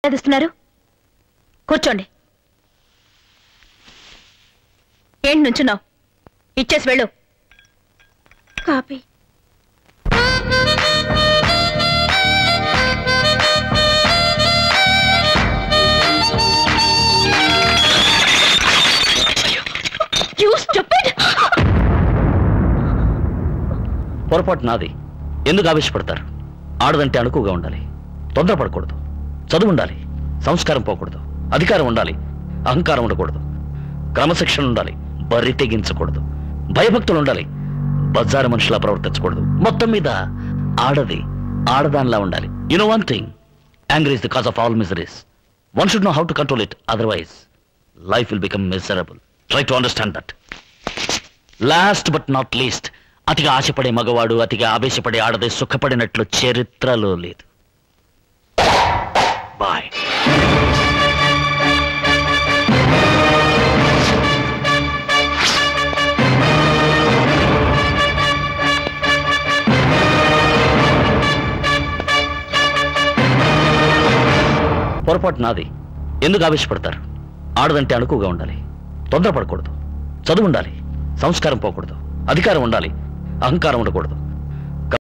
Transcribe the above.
వేధిస్తున్నారు కూర్చోండి ఏంటి నుంచున్నావు ఇచ్చేసి వెళ్ళు కాపీ You stupid! పొరపాటు నాది ఎందుకు ఆవేశపడతారు ఆడదంటే అణుకుగా ఉండాలి తొందరపడకూడదు చదువు ఉండాలి సంస్కారం పోకూడదు అధికారం ఉండాలి అహంకారం ఉండకూడదు క్రమశిక్షణ ఉండాలి బరి తెగించకూడదు భయభక్తులు ఉండాలి బజారు మనుషులా ప్రవర్తించకూడదు మొత్తం మీద ఆడది ఆడదానిలా ఉండాలి you know one thing angry is the cause of all miseries one should know how to control it otherwise life will become miserable try to understand that last but not least అతిగా ఆశపడే మగవాడు అతిగా ఆవేశపడే ఆడది సుఖపడినట్లు చరిత్రలో లేదు bye పొరపాటు నాది ఎందుకు ఆవేశపడతారు ఆడదంటే అణుకుగా ఉండాలి తొందరపడకూడదు చదువు ఉండాలి సంస్కారం పోకూడదు అధికారం ఉండాలి అహంకారం ఉండకూడదు